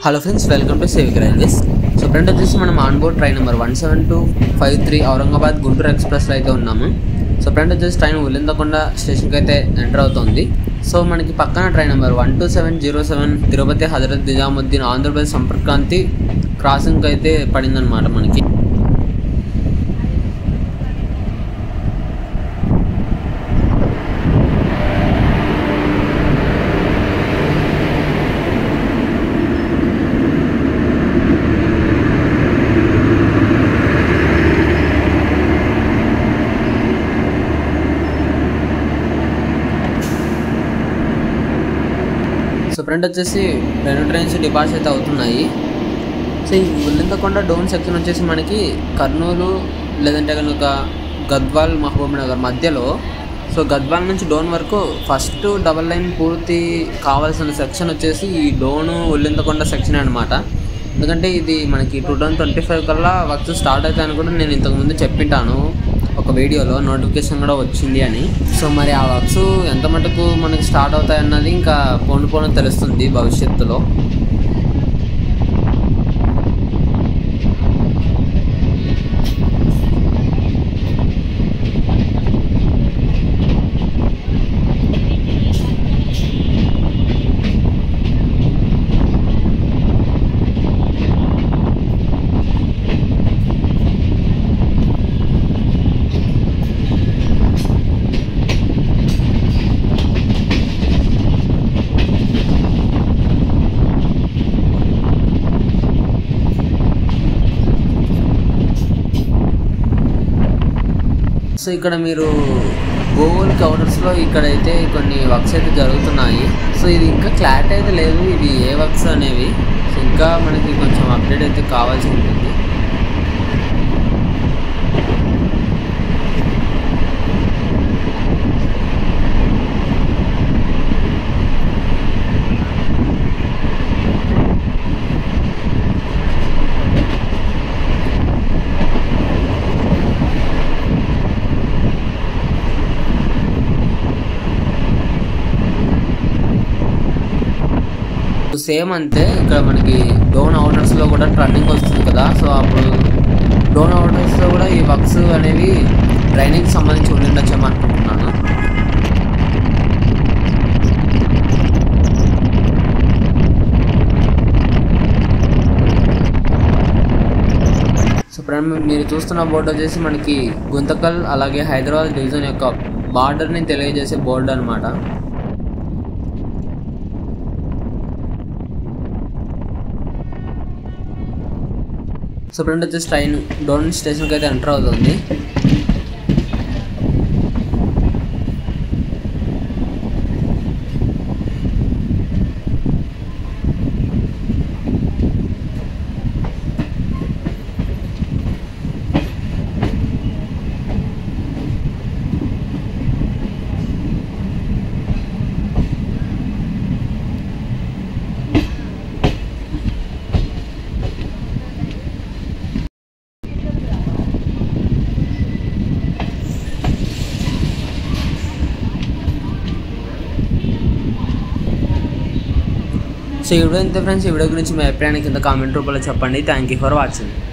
hello friends welcome to సేవిక్ railways so friend వచ్చేసి మనం on board train number one seven two five three Aurangabad Guntur ఎక్స్ప్రెస్లో అయితే ఉన్నాము సో ఫ్రెండ్ వచ్చేసి ట్రైన్ ఉల్లిందకొండ స్టేషన్కి అయితే ఎంటర్ అవుతుంది సో మనకి పక్కన train number one two seven zero seven Tirupati Hazrat Nizamuddin Andhra Pradesh Sampark Kranti క్రాసింగ్కి అయితే పడిందనమాట మనకి సో ఫ్రెండ్ వచ్చేసి రెండు ట్రైన్స్ డిపార్చర్ అయితే అవుతున్నాయి సో ఈ ఉల్లిందకొండ డోన్ సెక్షన్ వచ్చేసి మనకి కర్నూలు లేదంటే కనుక గద్వాల్ మహబూబ్ నగర్ మధ్యలో సో గద్వాల్ నుంచి డోన్ వరకు ఫస్ట్ డబల్ లైన్ పూర్తి కావాల్సిన సెక్షన్ వచ్చేసి ఈ డోను ఉల్లిందకొండ సెక్షన్ అనమాట ఎందుకంటే ఇది మనకి టూ థౌజండ్ ట్వంటీ ఫైవ్ కల్లా వర్క్ స్టార్ట్ అవుతాయని కూడా నేను ఇంతకుముందు చెప్పింటాను ఒక వీడియోలో నోటిఫికేషన్ కూడా వచ్చింది అని సో మరి ఆ వర్క్స్ ఎంత మటుకు మనకి స్టార్ట్ అవుతాయన్నది ఇంకా పోను పోను తెలుస్తుంది భవిష్యత్తులో సో ఇక్కడ మీరు గోల్ కౌంటర్స్లో ఇక్కడైతే కొన్ని వర్క్స్ అయితే జరుగుతున్నాయి సో ఇది ఇంకా క్లారిటీ అయితే లేదు ఇవి ఏ వర్క్స్ అనేవి సో ఇంకా మనకి కొంచెం అప్డేట్ అయితే కావాల్సి ఉంటుంది సేమ్ అంతే ఇక్కడ మనకి డోన్ అవుటర్స్లో కూడా ట్రన్నింగ్ వస్తుంది కదా సో అప్పుడు డోన్ అవుటర్స్లో కూడా ఈ వర్క్స్ అనేవి డ్రైనింగ్ సంబంధించి ఉండిండొచ్చేమో అనుకుంటున్నాను సో ఇప్పుడు మీరు చూస్తున్న బోర్డు వచ్చేసి మనకి గుంతకల్ అలాగే హైదరాబాద్ డివిజన్ యొక్క బార్డర్ని తెలియజేసే బోర్డు అనమాట సో ఫ్రెండ్ వచ్చేసి ట్రైన్ డోన్ స్టేషన్కి అయితే ఎంటర్ అవుతుంది సో ఈ వీడియో ఇంతే ఫ్రెండ్స్ ఈ వీడియో గురించి మీ అభిప్రాయాన్ని కింద కామెంట్ రూపంలో చెప్పండి థ్యాంక్ యూ ఫర్ వాచింగ్